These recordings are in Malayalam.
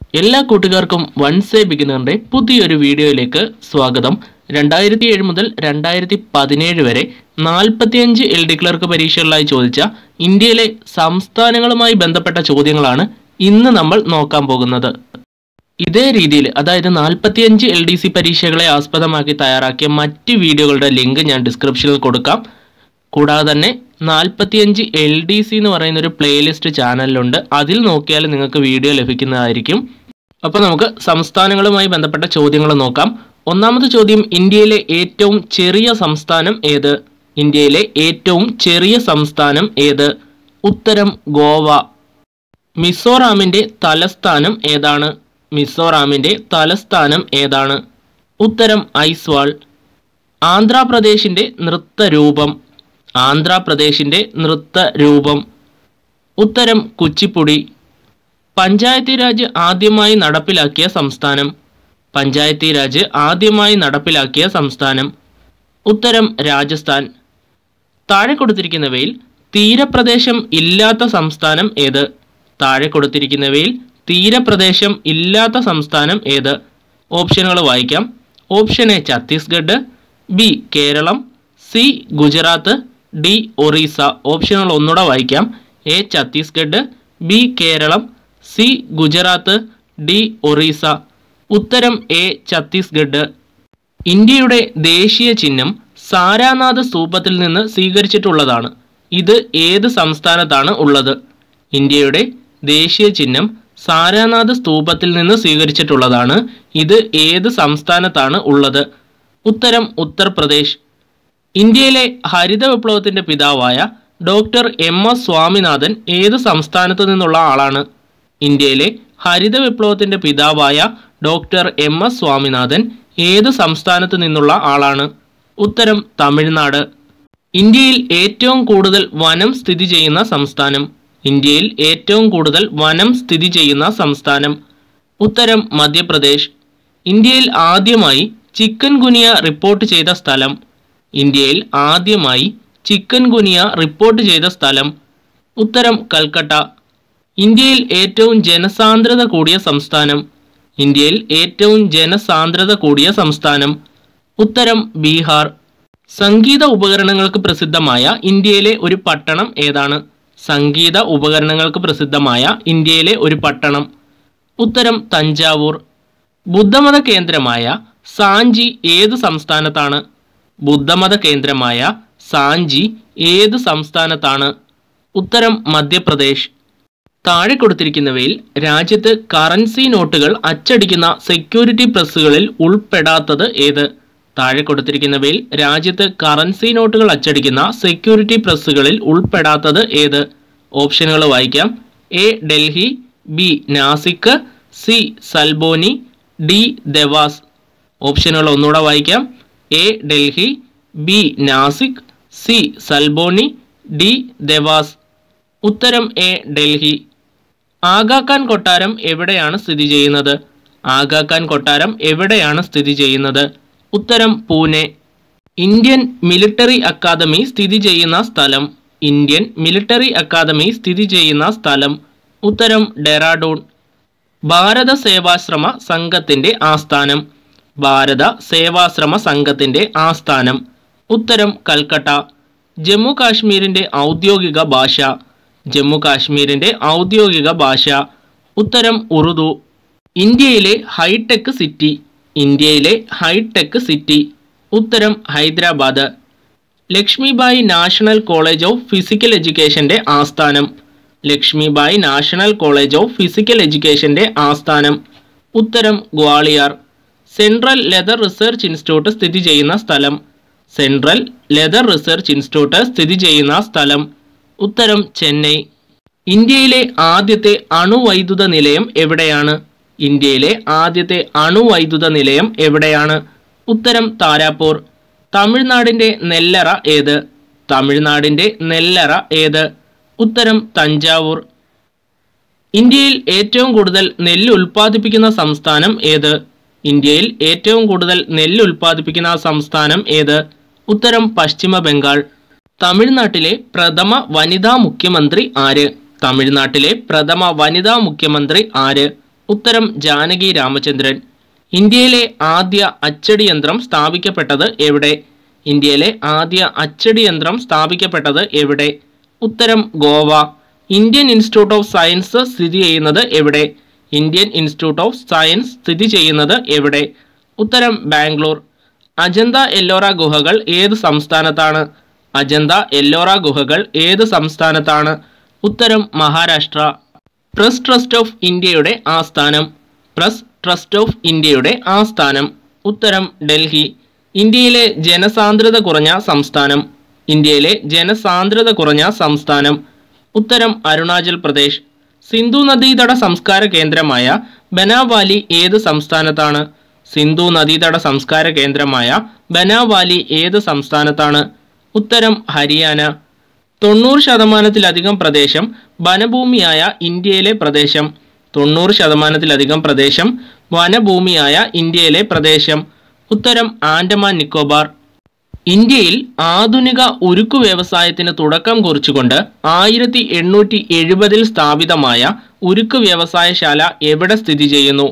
എല്ലാ കൂട്ടുകാർക്കും വൺസ് എ ബിഗിനറിന്റെ പുതിയൊരു വീഡിയോയിലേക്ക് സ്വാഗതം രണ്ടായിരത്തി ഏഴ് മുതൽ രണ്ടായിരത്തി പതിനേഴ് വരെ നാൽപ്പത്തിയഞ്ച് എൽ ഡി ക്ലർക്ക് പരീക്ഷകളിലായി ചോദിച്ച ഇന്ത്യയിലെ സംസ്ഥാനങ്ങളുമായി ബന്ധപ്പെട്ട ചോദ്യങ്ങളാണ് ഇന്ന് നമ്മൾ നോക്കാൻ പോകുന്നത് ഇതേ രീതിയിൽ അതായത് നാൽപ്പത്തിയഞ്ച് എൽ ഡി സി പരീക്ഷകളെ ആസ്പദമാക്കി തയ്യാറാക്കിയ മറ്റ് വീഡിയോകളുടെ ലിങ്ക് ഞാൻ ഡിസ്ക്രിപ്ഷനിൽ കൊടുക്കാം കൂടാതെ തന്നെ നാൽപ്പത്തിയഞ്ച് എൽ ഡി സി എന്ന് പറയുന്ന ഒരു പ്ലേലിസ്റ്റ് ചാനലിലുണ്ട് അതിൽ നോക്കിയാൽ നിങ്ങൾക്ക് വീഡിയോ ലഭിക്കുന്നതായിരിക്കും അപ്പോൾ നമുക്ക് സംസ്ഥാനങ്ങളുമായി ബന്ധപ്പെട്ട ചോദ്യങ്ങൾ നോക്കാം ഒന്നാമത്തെ ചോദ്യം ഇന്ത്യയിലെ ഏറ്റവും ചെറിയ സംസ്ഥാനം ഏത് ഇന്ത്യയിലെ ഏറ്റവും ചെറിയ സംസ്ഥാനം ഏത് ഉത്തരം ഗോവ മിസോറാമിന്റെ തലസ്ഥാനം ഏതാണ് മിസോറാമിന്റെ തലസ്ഥാനം ഏതാണ് ഉത്തരം ഐസ്വാൾ ആന്ധ്രാപ്രദേശിന്റെ നൃത്തരൂപം ആന്ധ്രാപ്രദേശിന്റെ നൃത്തരൂപം ഉത്തരം കുച്ചിപ്പുടി പഞ്ചായത്തി രാജ് ആദ്യമായി നടപ്പിലാക്കിയ സംസ്ഥാനം പഞ്ചായത്തി രാജ് ആദ്യമായി നടപ്പിലാക്കിയ സംസ്ഥാനം ഉത്തരം രാജസ്ഥാൻ താഴെ കൊടുത്തിരിക്കുന്നവയിൽ തീരപ്രദേശം ഇല്ലാത്ത സംസ്ഥാനം ഏത് താഴെ കൊടുത്തിരിക്കുന്നവയിൽ തീരപ്രദേശം ഇല്ലാത്ത സംസ്ഥാനം ഏത് ഓപ്ഷനുകൾ വായിക്കാം option A Chhattisgarh B Keralam C Gujarat D Orissa ഓപ്ഷനുകൾ ഒന്നുകൂടെ വായിക്കാം A Chhattisgarh B Keralam C Gujarat D Orissa ഉത്തരം എ ഛത്തീസ്ഗഡ് ഇന്ത്യയുടെ ദേശീയ ചിഹ്നം സാരാനാഥ് സ്തൂപത്തിൽ നിന്ന് സ്വീകരിച്ചിട്ടുള്ളതാണ് ഇത് ഏത് സംസ്ഥാനത്താണ് ഉള്ളത് ഇന്ത്യയുടെ ദേശീയ ചിഹ്നം സാരാനാഥ് സ്തൂപത്തിൽ നിന്ന് സ്വീകരിച്ചിട്ടുള്ളതാണ് ഇത് ഏത് സംസ്ഥാനത്താണ് ഉള്ളത് ഉത്തരം ഉത്തർപ്രദേശ് ഇന്ത്യയിലെ ഹരിത വിപ്ലവത്തിന്റെ പിതാവായ ഡോക്ടർ എം എസ് സ്വാമിനാഥൻ ഏത് സംസ്ഥാനത്തു നിന്നുള്ള ആളാണ് ഇന്ത്യയിലെ ഹരിത വിപ്ലവത്തിന്റെ പിതാവായ ഡോക്ടർ എം എസ് സ്വാമിനാഥൻ ഏത് സംസ്ഥാനത്തു നിന്നുള്ള ആളാണ് ഉത്തരം തമിഴ്നാട് ഇന്ത്യയിൽ ഏറ്റവും കൂടുതൽ വനം സ്ഥിതി ചെയ്യുന്ന സംസ്ഥാനം ഇന്ത്യയിൽ ഏറ്റവും കൂടുതൽ വനം സ്ഥിതി ചെയ്യുന്ന സംസ്ഥാനം ഉത്തരം മധ്യപ്രദേശ് ഇന്ത്യയിൽ ആദ്യമായി ചിക്കൻ ഗുനിയ റിപ്പോർട്ട് ചെയ്ത സ്ഥലം ഇന്ത്യയിൽ ആദ്യമായി ചിക്കൻ ഗുനിയ റിപ്പോർട്ട് ചെയ്ത സ്ഥലം ഉത്തരം കൽക്കട്ട ഇന്ത്യയിൽ ഏറ്റവും ജനസാന്ദ്രത കൂടിയ സംസ്ഥാനം ഇന്ത്യയിൽ ഏറ്റവും ജനസാന്ദ്രത കൂടിയ സംസ്ഥാനം ഉത്തരം ബീഹാർ സംഗീത ഉപകരണങ്ങൾക്ക് പ്രസിദ്ധമായ ഇന്ത്യയിലെ ഒരു പട്ടണം ഏതാണ് സംഗീത ഉപകരണങ്ങൾക്ക് പ്രസിദ്ധമായ ഇന്ത്യയിലെ ഒരു പട്ടണം ഉത്തരം തഞ്ചാവൂർ ബുദ്ധമത കേന്ദ്രമായ സാഞ്ചി ഏത് സംസ്ഥാനത്താണ് ബുദ്ധമത കേന്ദ്രമായ സാഞ്ചി ഏത് സംസ്ഥാനത്താണ് ഉത്തരം മധ്യപ്രദേശ് താഴെ കൊടുത്തിരിക്കുന്നവയിൽ രാജ്യത്ത് കറൻസി നോട്ടുകൾ അച്ചടിക്കുന്ന സെക്യൂരിറ്റി പ്രസ്സുകളിൽ ഉൾപ്പെടാത്തത് ഏത് താഴെ കൊടുത്തിരിക്കുന്നവയിൽ രാജ്യത്ത് കറൻസി നോട്ടുകൾ അച്ചടിക്കുന്ന സെക്യൂരിറ്റി പ്രസ്സുകളിൽ ഉൾപ്പെടാത്തത് ഏത് ഓപ്ഷനുകൾ വായിക്കാം A Delhi B Nashik C Salboni D Dewas ഓപ്ഷനുകൾ ഒന്നുകൂടെ വായിക്കാം A Delhi B Nashik C Salboni D Dewas ഉത്തരം എ ഡൽഹി ആഗാഖാൻ കൊട്ടാരം എവിടെയാണ് സ്ഥിതി ചെയ്യുന്നത് ആഗാഖാൻ കൊട്ടാരം എവിടെയാണ് സ്ഥിതി ചെയ്യുന്നത് ഉത്തരം പൂനെ ഇന്ത്യൻ മിലിറ്ററി അക്കാദമി സ്ഥിതി ചെയ്യുന്ന സ്ഥലം ഇന്ത്യൻ മിലിറ്ററി അക്കാദമി സ്ഥിതി ചെയ്യുന്ന സ്ഥലം ഉത്തരം ഡെറാഡൂൺ ഭാരത സേവാശ്രമ സംഘത്തിന്റെ ആസ്ഥാനം ഭാരത സേവാശ്രമ സംഘത്തിന്റെ ആസ്ഥാനം ഉത്തരം കൽക്കട്ട ജമ്മു കാശ്മീരിന്റെ ഔദ്യോഗിക ഭാഷ ജമ്മു കാശ്മീരിന്റെ ഔദ്യോഗിക ഭാഷ ഉത്തരം ഉറുദു ഇന്ത്യയിലെ ഹൈടെക് സിറ്റി ഇന്ത്യയിലെ ഹൈടെക് സിറ്റി ഉത്തരം Hyderabad Lakshmibai national college of physical എഡ്യൂക്കേഷന്റെ ആസ്ഥാനം Lakshmibai national college of physical എഡ്യൂക്കേഷന്റെ ആസ്ഥാനം ഉത്തരം Gwalior central leather research institute സ്ഥിതി ചെയ്യുന്ന സ്ഥലം സെൻട്രൽ ലെതർ റിസർച്ച് ഇൻസ്റ്റിറ്റ്യൂട്ട് സ്ഥിതി ചെയ്യുന്ന സ്ഥലം ഉത്തരം ചെന്നൈ ഇന്ത്യയിലെ ആദ്യത്തെ അണുവൈദ്യുത നിലയം എവിടെയാണ് ഇന്ത്യയിലെ ആദ്യത്തെ അണുവൈദ്യുത നിലയം എവിടെയാണ് ഉത്തരം താരാപൂർ തമിഴ്നാടിന്റെ നെല്ലറ ഏത് തമിഴ്നാടിന്റെ നെല്ലറ ഏത് ഉത്തരം തഞ്ചാവൂർ ഇന്ത്യയിൽ ഏറ്റവും കൂടുതൽ നെല്ല് ഉൽപ്പാദിപ്പിക്കുന്ന സംസ്ഥാനം ഏത് ഇന്ത്യയിൽ ഏറ്റവും കൂടുതൽ നെല്ല് ഉൽപ്പാദിപ്പിക്കുന്ന സംസ്ഥാനം ഏത് ഉത്തരം പശ്ചിമ ബംഗാൾ തമിഴ്നാട്ടിലെ പ്രഥമ വനിതാ മുഖ്യമന്ത്രി ആര് തമിഴ്നാട്ടിലെ പ്രഥമ വനിതാ മുഖ്യമന്ത്രി ആര് ഉത്തരം ജാനകി രാമചന്ദ്രൻ ഇന്ത്യയിലെ ആദ്യ അച്ചടി യന്ത്രം സ്ഥാപിക്കപ്പെട്ടത് എവിടെ ഇന്ത്യയിലെ ആദ്യ അച്ചടി യന്ത്രം സ്ഥാപിക്കപ്പെട്ടത് എവിടെ ഉത്തരം Goa Indian institute of science സ്ഥിതി ചെയ്യുന്നത് എവിടെ ഇന്ത്യൻ ഇൻസ്റ്റിറ്റ്യൂട്ട് ഓഫ് സയൻസ് സ്ഥിതി ചെയ്യുന്നത് എവിടെ ഉത്തരം ബാംഗ്ലൂർ അജന്ത എല്ലോറ ഗുഹകൾ ഏത് സംസ്ഥാനത്താണ് അജന്ത എല്ലോറ ഗുഹകൾ ഏത് സംസ്ഥാനത്താണ് ഉത്തരം മഹാരാഷ്ട്ര പ്രസ് ട്രസ്റ്റ് ഓഫ് ഇന്ത്യയുടെ ആസ്ഥാനം പ്രസ് ട്രസ്റ്റ് ഓഫ് ഇന്ത്യയുടെ ആസ്ഥാനം ഉത്തരം ഡൽഹി ഇന്ത്യയിലെ ജനസാന്ദ്രത കുറഞ്ഞ സംസ്ഥാനം ഇന്ത്യയിലെ ജനസാന്ദ്രത കുറഞ്ഞ സംസ്ഥാനം ഉത്തരം അരുണാചൽ പ്രദേശ് സിന്ധു നദീതട സംസ്കാര കേന്ദ്രമായ ബനാവാലി ഏത് സംസ്ഥാനത്താണ് സിന്ധു നദീതട സംസ്കാര കേന്ദ്രമായ ബനാവാലി ഏത് സംസ്ഥാനത്താണ് ഉത്തരം ഹരിയാന തൊണ്ണൂറ് ശതമാനത്തിലധികം പ്രദേശം വനഭൂമിയായ ഇന്ത്യയിലെ പ്രദേശം തൊണ്ണൂറ് ശതമാനത്തിലധികം പ്രദേശം വനഭൂമിയായ ഇന്ത്യയിലെ പ്രദേശം ഉത്തരം ആൻഡമാൻ നിക്കോബാർ ഇന്ത്യയിൽ ആധുനിക ഉരുക്കു വ്യവസായത്തിന് തുടക്കം കുറിച്ചുകൊണ്ട് ആയിരത്തി എണ്ണൂറ്റി എഴുപതിൽ സ്ഥാപിതമായ ഉരുക്കു വ്യവസായശാല എവിടെ സ്ഥിതി ചെയ്യുന്നു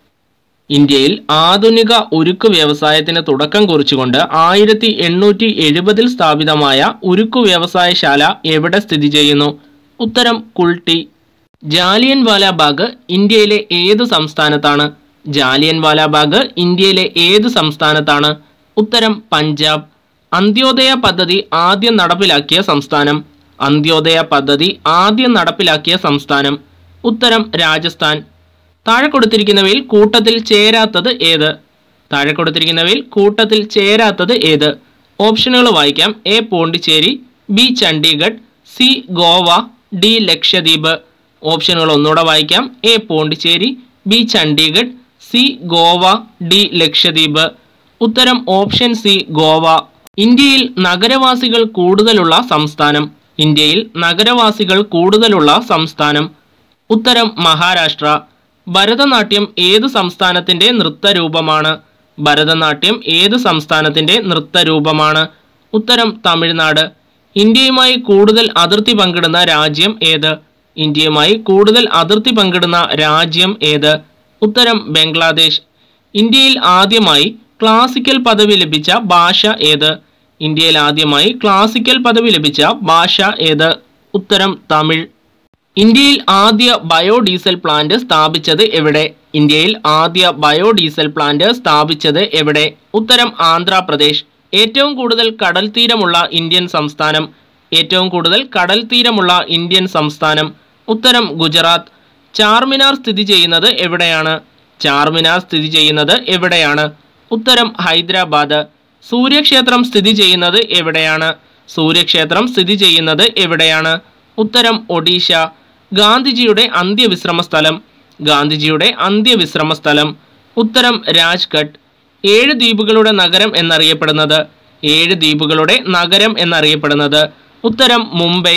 ഇന്ത്യയിൽ ആധുനിക ഉരുക്കു വ്യവസായത്തിന് തുടക്കം കുറിച്ചുകൊണ്ട് ആയിരത്തി എണ്ണൂറ്റി എഴുപതിൽ സ്ഥാപിതമായ ഉരുക്കു വ്യവസായശാല എവിടെ സ്ഥിതി ചെയ്യുന്നു ഉത്തരം കുൾട്ടി ജാലിയൻ വാലാബാഗ് ഇന്ത്യയിലെ ഏത് സംസ്ഥാനത്താണ് ജാലിയൻ വാലാബാഗ് ഇന്ത്യയിലെ ഏത് സംസ്ഥാനത്താണ് ഉത്തരം പഞ്ചാബ് അന്ത്യോദയ പദ്ധതി ആദ്യം നടപ്പിലാക്കിയ സംസ്ഥാനം അന്ത്യോദയ പദ്ധതി ആദ്യം നടപ്പിലാക്കിയ സംസ്ഥാനം ഉത്തരം രാജസ്ഥാൻ താഴെ കൊടുത്തിരിക്കുന്നവയിൽ കൂട്ടത്തിൽ ചേരാത്തത് ഏത് താഴെ കൊടുത്തിരിക്കുന്നവയിൽ കൂട്ടത്തിൽ ചേരാത്തത് ഏത് ഓപ്ഷനുകൾ വായിക്കാം A Pondicherry B Chandigarh C Goa D Lakshadweep ഓപ്ഷനുകൾ ഒന്നുകൂടെ വായിക്കാം A Pondicherry B Chandigarh C Goa D Lakshadweep ഉത്തരം ഓപ്ഷൻ സി ഗോവ ഇന്ത്യയിൽ നഗരവാസികൾ കൂടുതലുള്ള സംസ്ഥാനം ഇന്ത്യയിൽ നഗരവാസികൾ കൂടുതലുള്ള സംസ്ഥാനം ഉത്തരം മഹാരാഷ്ട്ര ഭരതനാട്യം ഏത് സംസ്ഥാനത്തിന്റെ നൃത്തരൂപമാണ് ഭരതനാട്യം ഏത് സംസ്ഥാനത്തിന്റെ നൃത്തരൂപമാണ് ഉത്തരം തമിഴ്നാട് ഇന്ത്യയുമായി കൂടുതൽ അതിർത്തി പങ്കിടുന്ന രാജ്യം ഏത് ഇന്ത്യയുമായി കൂടുതൽ അതിർത്തി പങ്കിടുന്ന രാജ്യം ഏത് ഉത്തരം ബംഗ്ലാദേശ് ഇന്ത്യയിൽ ആദ്യമായി ക്ലാസിക്കൽ പദവി ലഭിച്ച ഭാഷ ഏത് ഇന്ത്യയിൽ ആദ്യമായി ക്ലാസിക്കൽ പദവി ലഭിച്ച ഭാഷ ഏത് ഉത്തരം തമിഴ് ഇന്ത്യയിൽ ആദ്യ ബയോഡീസൽ പ്ലാന്റ് സ്ഥാപിച്ചത് എവിടെ ഇന്ത്യയിൽ ആദ്യ ബയോഡീസൽ പ്ലാന്റ് സ്ഥാപിച്ചത് എവിടെ ഉത്തരം ആന്ധ്രാപ്രദേശ് ഏറ്റവും കൂടുതൽ കടൽ തീരമുള്ള ഇന്ത്യൻ സംസ്ഥാനം ഏറ്റവും കൂടുതൽ കടൽ തീരമുള്ള ഇന്ത്യൻ സംസ്ഥാനം ഉത്തരം ഗുജറാത്ത് ചാർമിനാർ സ്ഥിതി ചെയ്യുന്നത് എവിടെയാണ് ചാർമിനാർ സ്ഥിതി ചെയ്യുന്നത് എവിടെയാണ് ഉത്തരം ഹൈദരാബാദ് സൂര്യക്ഷേത്രം സ്ഥിതി ചെയ്യുന്നത് എവിടെയാണ് സൂര്യക്ഷേത്രം സ്ഥിതി ചെയ്യുന്നത് എവിടെയാണ് ഉത്തരം ഒഡീഷ ഗാന്ധിജിയുടെ അന്ത്യവിശ്രമ സ്ഥലം ഗാന്ധിജിയുടെ അന്ത്യവിശ്രമ സ്ഥലം ഉത്തരം രാജ്ഘട്ട് ഏഴ് ദ്വീപുകളുടെ നഗരം എന്നറിയപ്പെടുന്നത് ഏഴ് ദ്വീപുകളുടെ നഗരം എന്നറിയപ്പെടുന്നത് ഉത്തരം മുംബൈ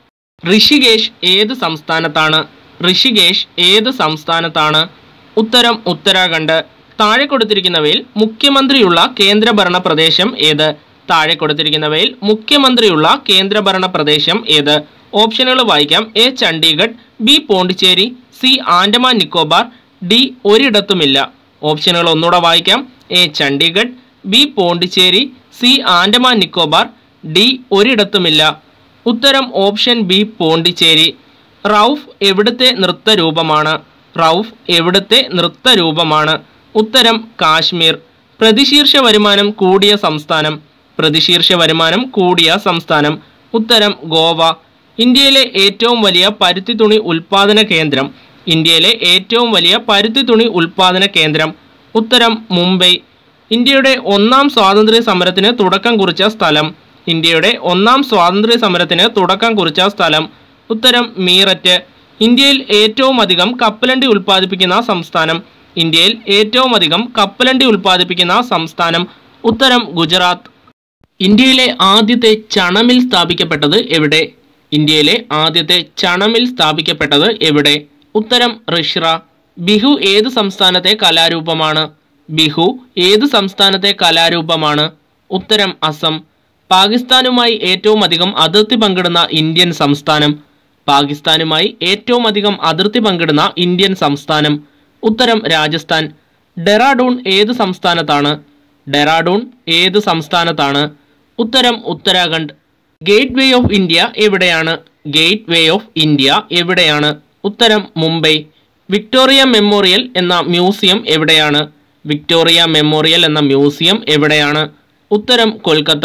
ഋഷികേശ് ഏത് സംസ്ഥാനത്താണ് ഋഷികേശ് ഏത് സംസ്ഥാനത്താണ് ഉത്തരം ഉത്തരാഖണ്ഡ് താഴെ കൊടുത്തിരിക്കുന്നവയിൽ മുഖ്യമന്ത്രിയുള്ള കേന്ദ്രഭരണ പ്രദേശം ഏത് താഴെ കൊടുത്തിരിക്കുന്നവയിൽ മുഖ്യമന്ത്രിയുള്ള കേന്ദ്രഭരണ പ്രദേശം ഏത് ഓപ്ഷനുകൾ വായിക്കാം A Chandigarh B Pondicherry C Andaman Nicobar D ഒരിടത്തുമില്ല ഓപ്ഷനുകൾ ഒന്നുകൂടെ വായിക്കാം A Chandigarh B Pondicherry C Andaman Nicobar D ഒരിടത്തുമില്ല ഉത്തരം ഓപ്ഷൻ ബി പോണ്ടിച്ചേരി റൌഫ് എവിടുത്തെ നൃത്തരൂപമാണ് റൌഫ് എവിടുത്തെ നൃത്തരൂപമാണ് ഉത്തരം കാശ്മീർ പ്രതിശീർഷ വരുമാനം കൂടിയ സംസ്ഥാനം പ്രതിശീർഷ വരുമാനം കൂടിയ സംസ്ഥാനം ഉത്തരം ഗോവ ഇന്ത്യയിലെ ഏറ്റവും വലിയ പരുത്തി തുണി ഉൽപാദന കേന്ദ്രം ഇന്ത്യയിലെ ഏറ്റവും വലിയ പരുത്തി തുണി ഉൽപാദന കേന്ദ്രം ഉത്തരം മുംബൈ ഇന്ത്യയുടെ ഒന്നാം സ്വാതന്ത്ര്യ സമരത്തിന് തുടക്കം കുറിച്ച സ്ഥലം ഇന്ത്യയുടെ ഒന്നാം സ്വാതന്ത്ര്യ സമരത്തിന് തുടക്കം കുറിച്ച സ്ഥലം ഉത്തരം മീററ്റ് ഇന്ത്യയിൽ ഏറ്റവും അധികം കപ്പലണ്ടി ഉൽപ്പാദിപ്പിക്കുന്ന സംസ്ഥാനം ഇന്ത്യയിൽ ഏറ്റവും അധികം കപ്പലണ്ടി ഉൽപ്പാദിപ്പിക്കുന്ന സംസ്ഥാനം ഉത്തരം ഗുജറാത്ത് ഇന്ത്യയിലെ ആദ്യത്തെ ചണമിൽ സ്ഥാപിക്കപ്പെട്ടത് എവിടെ ഇന്ത്യയിലെ ആദ്യത്തെ ചണമിൽ സ്ഥാപിക്കപ്പെട്ടത് എവിടെ ഉത്തരം റിഷ്ര ബിഹു ഏത് സംസ്ഥാനത്തെ കലാരൂപമാണ് ബിഹു ഏത് സംസ്ഥാനത്തെ കലാരൂപമാണ് ഉത്തരം അസം പാകിസ്ഥാനുമായി ഏറ്റവും അധികം അതിർത്തി പങ്കിടുന്ന ഇന്ത്യൻ സംസ്ഥാനം പാകിസ്ഥാനുമായി ഏറ്റവും അധികം അതിർത്തി പങ്കിടുന്ന ഇന്ത്യൻ സംസ്ഥാനം ഉത്തരം രാജസ്ഥാൻ ഡെറാഡൂൺ ഏത് സംസ്ഥാനത്താണ് ഡെറാഡൂൺ ഏത് സംസ്ഥാനത്താണ് ഉത്തരം Uttarakhand gateway of India എവിടെയാണ് ഗേറ്റ് വേ ഓഫ് ഇന്ത്യ എവിടെയാണ് ഉത്തരം മുംബൈ വിക്ടോറിയ മെമ്മോറിയൽ എന്ന മ്യൂസിയം എവിടെയാണ് വിക്ടോറിയ മെമ്മോറിയൽ എന്ന മ്യൂസിയം എവിടെയാണ് ഉത്തരം കൊൽക്കത്ത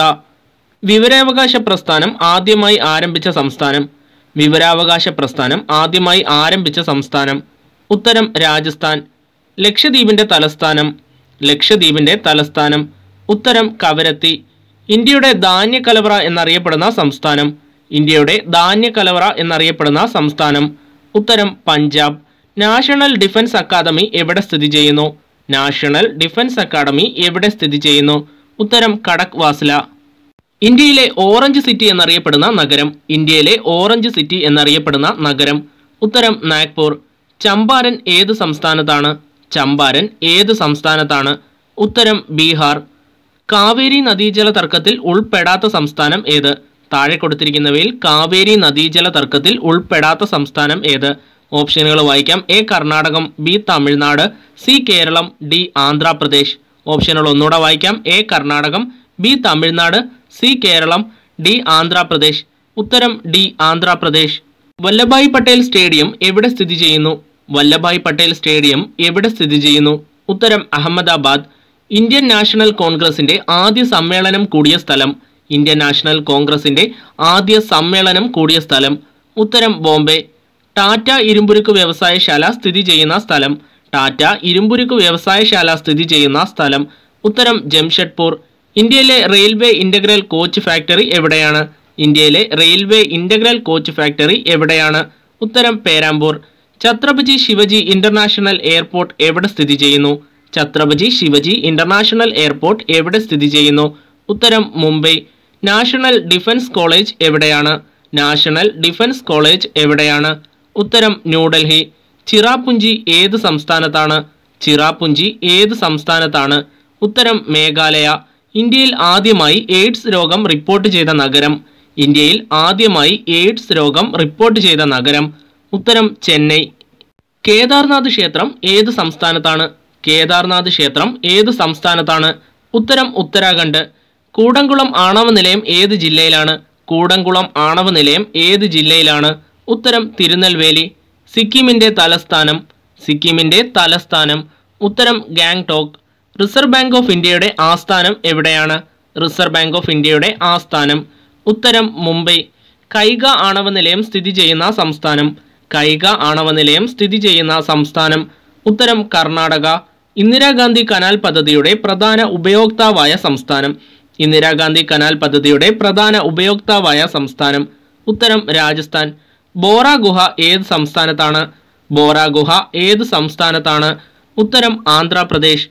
വിവരാവകാശ പ്രസ്ഥാനം ആദ്യമായി ആരംഭിച്ച സംസ്ഥാനം വിവരാവകാശ പ്രസ്ഥാനം ആദ്യമായി ആരംഭിച്ച സംസ്ഥാനം ഉത്തരം രാജസ്ഥാൻ ലക്ഷദ്വീപിന്റെ തലസ്ഥാനം ലക്ഷദ്വീപിന്റെ തലസ്ഥാനം ഉത്തരം കവരത്തി ഇന്ത്യയുടെ ധാന്യക്കലവറ എന്നറിയപ്പെടുന്ന സംസ്ഥാനം ഇന്ത്യയുടെ ധാന്യക്കലവറ എന്നറിയപ്പെടുന്ന സംസ്ഥാനം ഉത്തരം പഞ്ചാബ് നാഷണൽ ഡിഫൻസ് അക്കാദമി എവിടെ സ്ഥിതി ചെയ്യുന്നു നാഷണൽ ഡിഫൻസ് അക്കാദമി എവിടെ സ്ഥിതി ചെയ്യുന്നു ഉത്തരം കടക് വാസ്ല ഇന്ത്യയിലെ ഓറഞ്ച് സിറ്റി എന്നറിയപ്പെടുന്ന നഗരം ഇന്ത്യയിലെ ഓറഞ്ച് സിറ്റി എന്നറിയപ്പെടുന്ന നഗരം ഉത്തരം നാഗ്പൂർ ചമ്പാരൻ ഏത് സംസ്ഥാനത്താണ് ചമ്പാരൻ ഏത് സംസ്ഥാനത്താണ് ഉത്തരം ബീഹാർ കാവേരി നദീജല തർക്കത്തിൽ ഉൾപ്പെടാത്ത സംസ്ഥാനം ഏത് താഴെ കൊടുത്തിരിക്കുന്നവയിൽ കാവേരി നദീജല തർക്കത്തിൽ ഉൾപ്പെടാത്ത സംസ്ഥാനം ഏത് ഓപ്ഷനുകൾ വായിക്കാം A Karnatakam B Tamil Nadu C Keralam D Andhra Pradesh ഓപ്ഷനുകൾ ഒന്നുകൂടെ വായിക്കാം A Karnatakam B Tamil Nadu C Keralam D Andhra Pradesh ഉത്തരം ഡി ആന്ധ്രാപ്രദേശ് വല്ലഭായ് പട്ടേൽ സ്റ്റേഡിയം എവിടെ സ്ഥിതി ചെയ്യുന്നു വല്ലഭായ് പട്ടേൽ സ്റ്റേഡിയം എവിടെ സ്ഥിതി ചെയ്യുന്നു ഉത്തരം അഹമ്മദാബാദ് ഇന്ത്യൻ നാഷണൽ കോൺഗ്രസിന്റെ ആദ്യ സമ്മേളനം കൂടിയ സ്ഥലം ഇന്ത്യൻ നാഷണൽ കോൺഗ്രസിന്റെ ആദ്യ സമ്മേളനം കൂടിയ സ്ഥലം ഉത്തരം ബോംബെ ടാറ്റ ഇരുമ്പുരുക്ക് വ്യവസായശാല സ്ഥിതി ചെയ്യുന്ന സ്ഥലം ടാറ്റ ഇരുമ്പുരുക്ക് വ്യവസായശാല സ്ഥിതി ചെയ്യുന്ന സ്ഥലം ഉത്തരം ജംഷഡ്പൂർ ഇന്ത്യയിലെ റെയിൽവേ ഇന്റഗ്രൽ കോച്ച് ഫാക്ടറി എവിടെയാണ് ഇന്ത്യയിലെ റെയിൽവേ ഇന്റഗ്രൽ കോച്ച് ഫാക്ടറി എവിടെയാണ് ഉത്തരം പേരാമ്പൂർ ഛത്രപതി ശിവജി ഇന്റർനാഷണൽ എയർപോർട്ട് എവിടെ സ്ഥിതി ചെയ്യുന്നു ഛത്രപതി ശിവജി ഇന്റർനാഷണൽ എയർപോർട്ട് എവിടെ സ്ഥിതി ചെയ്യുന്നു ഉത്തരം മുംബൈ നാഷണൽ ഡിഫൻസ് കോളേജ് എവിടെയാണ് നാഷണൽ ഡിഫൻസ് കോളേജ് എവിടെയാണ് ഉത്തരം ന്യൂഡൽഹി ചിറാപുഞ്ചി ഏത് സംസ്ഥാനത്താണ് ചിറാപുഞ്ചി ഏത് സംസ്ഥാനത്താണ് ഉത്തരം മേഘാലയ ഇന്ത്യയിൽ ആദ്യമായി എയ്ഡ്സ് രോഗം റിപ്പോർട്ട് ചെയ്ത നഗരം ഇന്ത്യയിൽ ആദ്യമായി എയ്ഡ്സ് രോഗം റിപ്പോർട്ട് ചെയ്ത നഗരം ഉത്തരം ചെന്നൈ കേദാർനാഥ് ക്ഷേത്രം ഏത് സംസ്ഥാനത്താണ് കേദാർനാഥ് ക്ഷേത്രം ഏത് സംസ്ഥാനത്താണ് ഉത്തരം ഉത്തരാഖണ്ഡ് കൂടംകുളം ആണവ നിലയം ഏത് ജില്ലയിലാണ് കൂടംകുളം ആണവ നിലയം ഏത് ജില്ലയിലാണ് ഉത്തരം തിരുനെൽവേലി സിക്കിമിന്റെ തലസ്ഥാനം സിക്കിമിന്റെ തലസ്ഥാനം ഉത്തരം ഗാങ്ടോക്ക് റിസർവ് ബാങ്ക് ഓഫ് ഇന്ത്യയുടെ ആസ്ഥാനം എവിടെയാണ് റിസർവ് ബാങ്ക് ഓഫ് ഇന്ത്യയുടെ ആസ്ഥാനം ഉത്തരം മുംബൈ കൈഗ ആണവ നിലയം സ്ഥിതി ചെയ്യുന്ന സംസ്ഥാനം കൈഗ ആണവ നിലയം സ്ഥിതി ചെയ്യുന്ന സംസ്ഥാനം ഉത്തരം കർണാടക ഇന്ദിരാഗാന്ധി കനാൽ പദ്ധതിയുടെ പ്രധാന ഉപയോക്താവായ സംസ്ഥാനം ഇന്ദിരാഗാന്ധി കനാൽ പദ്ധതിയുടെ പ്രധാന ഉപയോക്താവായ സംസ്ഥാനം ഉത്തരം രാജസ്ഥാൻ ബോറ ഗുഹ ഏത് സംസ്ഥാനത്താണ് ബോറ ഗുഹ ഏത് സംസ്ഥാനത്താണ് ഉത്തരം ആന്ധ്രാപ്രദേശ്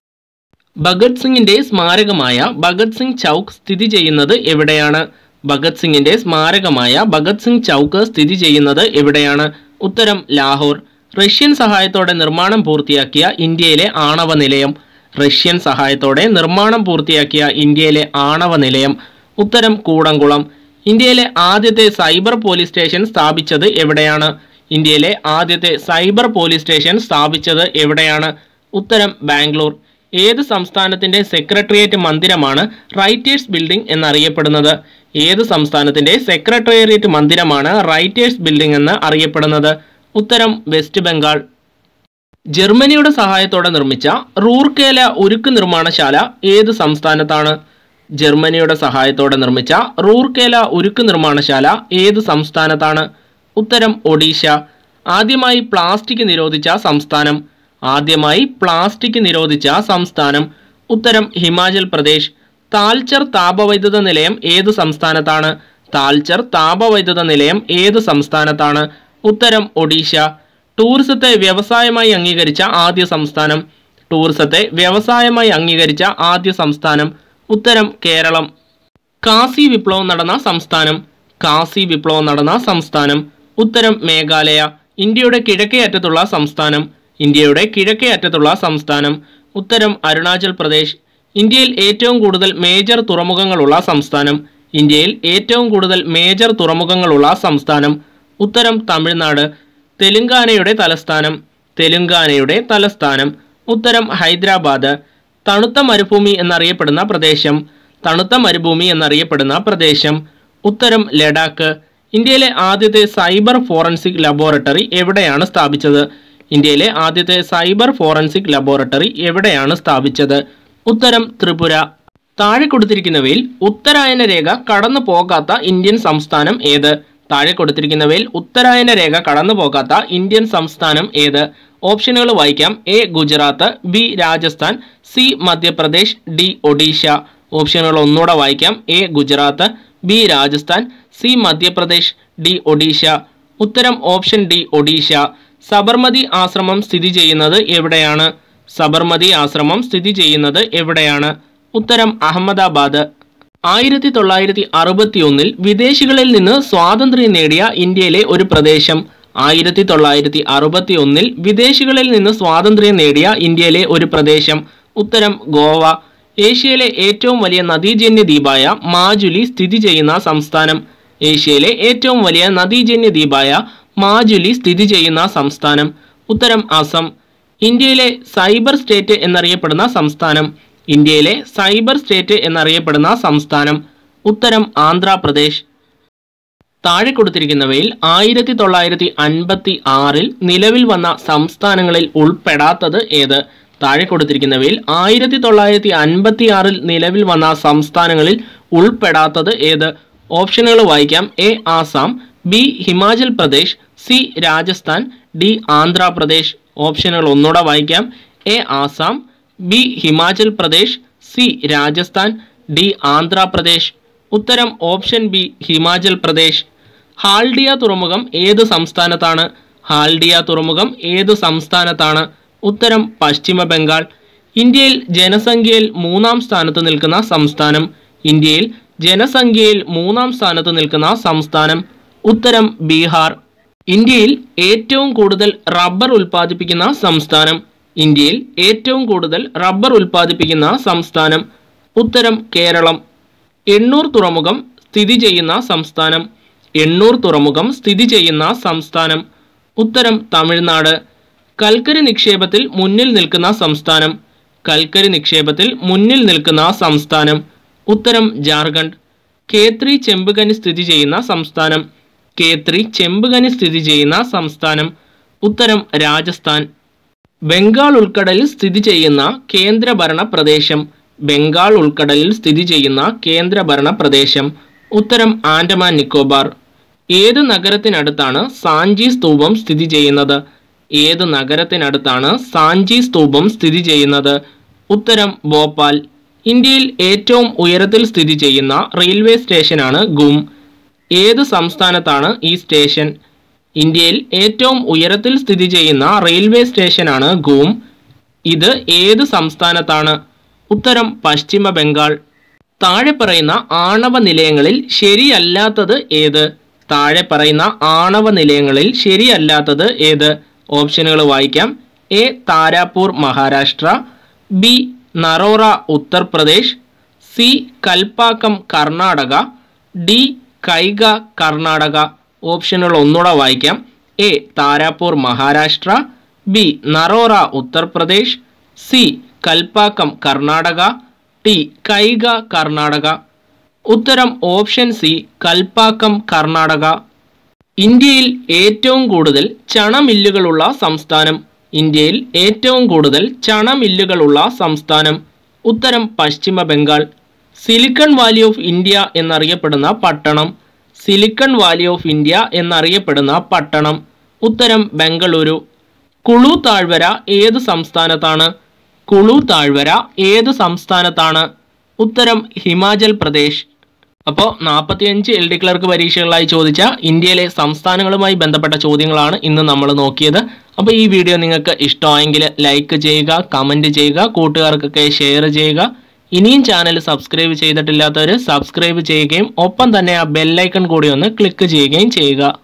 ഭഗത് സിംഗിന്റെ സ്മാരകമായ ഭഗത് സിംഗ് ചൗക്ക് സ്ഥിതി ചെയ്യുന്നത് എവിടെയാണ് ഭഗത് സിംഗിന്റെ സ്മാരകമായ ഭഗത് സിംഗ് ചൗക്ക് സ്ഥിതി ചെയ്യുന്നത് എവിടെയാണ് ഉത്തരം ലാഹോർ റഷ്യൻ സഹായത്തോടെ നിർമ്മാണം പൂർത്തിയാക്കിയ ഇന്ത്യയിലെ ആണവ നിലയം റഷ്യൻ സഹായത്തോടെ നിർമ്മാണം പൂർത്തിയാക്കിയ ഇന്ത്യയിലെ ആണവ നിലയം ഉത്തരം കൂടംകുളം ഇന്ത്യയിലെ ആദ്യത്തെ സൈബർ പോലീസ് സ്റ്റേഷൻ സ്ഥാപിച്ചത് എവിടെയാണ് ഇന്ത്യയിലെ ആദ്യത്തെ സൈബർ പോലീസ് സ്റ്റേഷൻ സ്ഥാപിച്ചത് എവിടെയാണ് ഉത്തരം ബാംഗ്ലൂർ ഏത് സംസ്ഥാനത്തിന്റെ സെക്രട്ടേറിയറ്റ് മന്ദിരമാണ് റൈറ്റേഴ്സ് ബിൽഡിംഗ് എന്നറിയപ്പെടുന്നത് ഏത് സംസ്ഥാനത്തിന്റെ സെക്രട്ടേറിയറ്റ് മന്ദിരമാണ് റൈറ്റേഴ്സ് ബിൽഡിംഗ് എന്ന് അറിയപ്പെടുന്നത് ഉത്തരം വെസ്റ്റ് ബംഗാൾ ജർമ്മനിയുടെ സഹായത്തോടെ നിർമ്മിച്ച റൂർക്കേല ഉരുക്ക് നിർമ്മാണശാല ഏത് സംസ്ഥാനത്താണ് ജർമ്മനിയുടെ സഹായത്തോടെ നിർമ്മിച്ച റൂർക്കേല ഉരുക്ക് നിർമ്മാണശാല ഏത് സംസ്ഥാനത്താണ് ഉത്തരം ഒഡീഷ ആദ്യമായി പ്ലാസ്റ്റിക് നിരോധിച്ച സംസ്ഥാനം ആദ്യമായി പ്ലാസ്റ്റിക് നിരോധിച്ച സംസ്ഥാനം ഉത്തരം ഹിമാചൽ പ്രദേശ് താൽച്ചർ താപവൈദ്യുത നിലയം ഏത് സംസ്ഥാനത്താണ് താൽച്ചർ താപവൈദ്യുത നിലയം ഏത് സംസ്ഥാനത്താണ് ഉത്തരം ഒഡീഷ ടൂറിസത്തെ വ്യവസായമായി അംഗീകരിച്ച ആദ്യ സംസ്ഥാനം ടൂറിസത്തെ വ്യവസായമായി അംഗീകരിച്ച ആദ്യ സംസ്ഥാനം ഉത്തരം കേരളം കാസി വിപ്ലവം നടന്ന സംസ്ഥാനം കാസി വിപ്ലവം നടന്ന സംസ്ഥാനം ഉത്തരം മേഘാലയ ഇന്ത്യയുടെ കിഴക്കേ അറ്റത്തുള്ള സംസ്ഥാനം ഇന്ത്യയുടെ കിഴക്കേ അറ്റത്തുള്ള സംസ്ഥാനം ഉത്തരം അരുണാചൽ പ്രദേശ് ഇന്ത്യയിൽ ഏറ്റവും കൂടുതൽ മേജർ തുറമുഖങ്ങളുള്ള സംസ്ഥാനം ഇന്ത്യയിൽ ഏറ്റവും കൂടുതൽ മേജർ തുറമുഖങ്ങളുള്ള സംസ്ഥാനം ഉത്തരം തമിഴ്നാട് തെലുങ്കാനയുടെ തലസ്ഥാനം തെലുങ്കാനയുടെ തലസ്ഥാനം ഉത്തരം ഹൈദരാബാദ് തണുത്ത മരുഭൂമി എന്നറിയപ്പെടുന്ന പ്രദേശം തണുത്ത മരുഭൂമി എന്നറിയപ്പെടുന്ന പ്രദേശം ഉത്തരം ലഡാക്ക് ഇന്ത്യയിലെ ആദ്യത്തെ സൈബർ ഫോറൻസിക് ലബോറട്ടറി എവിടെയാണ് സ്ഥാപിച്ചത് ഇന്ത്യയിലെ ആദ്യത്തെ സൈബർ ഫോറൻസിക് ലബോറട്ടറി എവിടെയാണ് സ്ഥാപിച്ചത് ഉത്തരം ത്രിപുര താഴെ കൊടുത്തിരിക്കുന്നവയിൽ ഉത്തരായന രേഖ കടന്നു പോകാത്ത ഇന്ത്യൻ സംസ്ഥാനം ഏത് താഴെ കൊടുത്തിരിക്കുന്നവയിൽ ഉത്തരായന രേഖ കടന്നു പോകാത്ത ഇന്ത്യൻ സംസ്ഥാനം ഏത് ഓപ്ഷനുകൾ വായിക്കാം A Gujarat B Rajasthan C Madhya Pradesh D Odisha ഓപ്ഷനുകൾ ഒന്നുകൂടെ വായിക്കാം A Gujarat B Rajasthan C Madhya Pradesh D Odisha ഉത്തരം ഓപ്ഷൻ ഡി ഒഡീഷ സബർമതി ആശ്രമം സ്ഥിതി ചെയ്യുന്നത് എവിടെയാണ് സബർമതി ആശ്രമം സ്ഥിതി ചെയ്യുന്നത് എവിടെയാണ് ഉത്തരം അഹമ്മദാബാദ് ആയിരത്തി തൊള്ളായിരത്തി അറുപത്തി ഒന്നിൽ വിദേശികളിൽ നിന്ന് സ്വാതന്ത്ര്യം നേടിയ ഇന്ത്യയിലെ ഒരു പ്രദേശം ആയിരത്തി തൊള്ളായിരത്തി അറുപത്തി ഒന്നിൽ വിദേശികളിൽ നിന്ന് സ്വാതന്ത്ര്യം നേടിയ ഇന്ത്യയിലെ ഒരു പ്രദേശം ഉത്തരം ഗോവ ഏഷ്യയിലെ ഏറ്റവും വലിയ നദീജന്യ ദ്വീപായ മാജുലി സ്ഥിതി ചെയ്യുന്ന സംസ്ഥാനം ഏഷ്യയിലെ ഏറ്റവും വലിയ നദീജന്യ ദ്വീപായ മാജുലി സ്ഥിതി ചെയ്യുന്ന സംസ്ഥാനം ഉത്തരം അസം ഇന്ത്യയിലെ സൈബർ സ്റ്റേറ്റ് എന്നറിയപ്പെടുന്ന സംസ്ഥാനം ഇന്ത്യയിലെ സൈബർ സ്റ്റേറ്റ് എന്നറിയപ്പെടുന്ന സംസ്ഥാനം ഉത്തരം ആന്ധ്രാപ്രദേശ് താഴെ കൊടുത്തിരിക്കുന്നവയിൽ ആയിരത്തി തൊള്ളായിരത്തി അൻപത്തി ആറിൽ നിലവിൽ വന്ന സംസ്ഥാനങ്ങളിൽ ഉൾപ്പെടാത്തത് ഏത് താഴെ കൊടുത്തിരിക്കുന്നവയിൽ ആയിരത്തി തൊള്ളായിരത്തി അൻപത്തി ആറിൽ നിലവിൽ വന്ന സംസ്ഥാനങ്ങളിൽ ഉൾപ്പെടാത്തത് ഏത് ഓപ്ഷനുകൾ വായിക്കാം A Assam B Himachal Pradesh C Rajasthan D Andhra Pradesh ഓപ്ഷനുകൾ ഒന്നുകൂടെ വായിക്കാം A Assam B Himachal Pradesh C Rajasthan D Andhra Pradesh ഉത്തരം ഓപ്ഷൻ ബി ഹിമാചൽ പ്രദേശ് ഹാൽഡിയ തുറമുഖം ഏത് സംസ്ഥാനത്താണ് ഹാൽഡിയ തുറമുഖം ഏത് സംസ്ഥാനത്താണ് ഉത്തരം പശ്ചിമ ബംഗാൾ ഇന്ത്യയിൽ ജനസംഖ്യയിൽ മൂന്നാം സ്ഥാനത്ത് നിൽക്കുന്ന സംസ്ഥാനം ഇന്ത്യയിൽ ജനസംഖ്യയിൽ മൂന്നാം സ്ഥാനത്ത് നിൽക്കുന്ന സംസ്ഥാനം ഉത്തരം ബീഹാർ ഇന്ത്യയിൽ ഏറ്റവും കൂടുതൽ റബ്ബർ ഉൽപ്പാദിപ്പിക്കുന്ന സംസ്ഥാനം ഇന്ത്യയിൽ ഏറ്റവും കൂടുതൽ റബ്ബർ ഉൽപ്പാദിപ്പിക്കുന്ന സംസ്ഥാനം ഉത്തരം കേരളം എണ്ണൂർ തുറമുഖം സ്ഥിതി ചെയ്യുന്ന സംസ്ഥാനം എണ്ണൂർ തുറമുഖം സ്ഥിതി ചെയ്യുന്ന സംസ്ഥാനം ഉത്തരം തമിഴ്നാട് കൽക്കരി നിക്ഷേപത്തിൽ മുന്നിൽ നിൽക്കുന്ന സംസ്ഥാനം കൽക്കരി നിക്ഷേപത്തിൽ മുന്നിൽ നിൽക്കുന്ന സംസ്ഥാനം ഉത്തരം ജാർഖണ്ഡ് കേത്രി ചെമ്പുകനി സ്ഥിതി ചെയ്യുന്ന സംസ്ഥാനം കേത്രി ചെമ്പുകനി സ്ഥിതി ചെയ്യുന്ന സംസ്ഥാനം ഉത്തരം രാജസ്ഥാൻ ബംഗാൾ ഉൾക്കടലിൽ സ്ഥിതി ചെയ്യുന്ന കേന്ദ്രഭരണ പ്രദേശം ബംഗാൾ ഉൾക്കടലിൽ സ്ഥിതി ചെയ്യുന്ന കേന്ദ്രഭരണ പ്രദേശം ഉത്തരം ആൻഡമാൻ നിക്കോബാർ ഏത് നഗരത്തിനടുത്താണ് സാഞ്ചി സ്തൂപം സ്ഥിതി ചെയ്യുന്നത് ഏത് നഗരത്തിനടുത്താണ് സാഞ്ചി സ്തൂപം സ്ഥിതി ചെയ്യുന്നത് ഉത്തരം ഭോപ്പാൽ ഇന്ത്യയിൽ ഏറ്റവും ഉയരത്തിൽ സ്ഥിതി ചെയ്യുന്ന റെയിൽവേ സ്റ്റേഷനാണ് ഗും ഏത് സംസ്ഥാനത്താണ് ഈ സ്റ്റേഷൻ ഇന്ത്യയിൽ ഏറ്റവും ഉയരത്തിൽ സ്ഥിതി ചെയ്യുന്ന റെയിൽവേ സ്റ്റേഷനാണ് ഗൂം ഇത് ഏത് സംസ്ഥാനത്താണ് ഉത്തരം പശ്ചിമ ബംഗാൾ താഴെ പറയുന്ന ആണവ നിലയങ്ങളിൽ ശരിയല്ലാത്തത് ഏത് താഴെ പറയുന്ന ആണവ നിലയങ്ങളിൽ ശരിയല്ലാത്തത് ഏത് ഓപ്ഷനുകൾ വായിക്കാം A Tarapur Maharashtra B Narora Uttar Pradesh C Kalpakkam Karnataka D Kaiga Karnataka ഓപ്ഷനുകൾ ഒന്നുകൂടെ വായിക്കാം A Tarapur Maharashtra B Narora Uttar Pradesh C Kalpakkam Karnataka T Kaiga Karnataka ഉത്തരം ഓപ്ഷൻ സി കൽപ്പാക്കം കർണാടക ഇന്ത്യയിൽ ഏറ്റവും കൂടുതൽ ചണമില്ലുകളുള്ള സംസ്ഥാനം ഇന്ത്യയിൽ ഏറ്റവും കൂടുതൽ ചണമില്ലുകളുള്ള സംസ്ഥാനം ഉത്തരം Paschima Bengal silicon valley of India എന്നറിയപ്പെടുന്ന പട്ടണം സിലിക്കൺ വാലി ഓഫ് ഇന്ത്യ എന്നറിയപ്പെടുന്ന പട്ടണം ഉത്തരം ബംഗളൂരു കുളു താഴ്വര ഏത് സംസ്ഥാനത്താണ് കുളു താഴ്വര ഏത് സംസ്ഥാനത്താണ് ഉത്തരം ഹിമാചൽ പ്രദേശ് അപ്പോൾ നാൽപ്പത്തിയഞ്ച് എൽ ഡി ക്ലർക്ക് പരീക്ഷകളായി ചോദിച്ച ഇന്ത്യയിലെ സംസ്ഥാനങ്ങളുമായി ബന്ധപ്പെട്ട ചോദ്യങ്ങളാണ് ഇന്ന് നമ്മൾ നോക്കിയത് അപ്പോൾ ഈ വീഡിയോ നിങ്ങൾക്ക് ഇഷ്ടമായെങ്കിൽ ലൈക്ക് ചെയ്യുക കമൻറ്റ് ചെയ്യുക കൂട്ടുകാർക്കൊക്കെ ഷെയർ ചെയ്യുക ഇനിയും ചാനൽ സബ്സ്ക്രൈബ് ചെയ്തിട്ടില്ലാത്തവർ സബ്സ്ക്രൈബ് ചെയ്യുകയും ഒപ്പം തന്നെ ആ ബെല്ലൈക്കൺ കൂടി ഒന്ന് ക്ലിക്ക് ചെയ്യുകയും ചെയ്യുക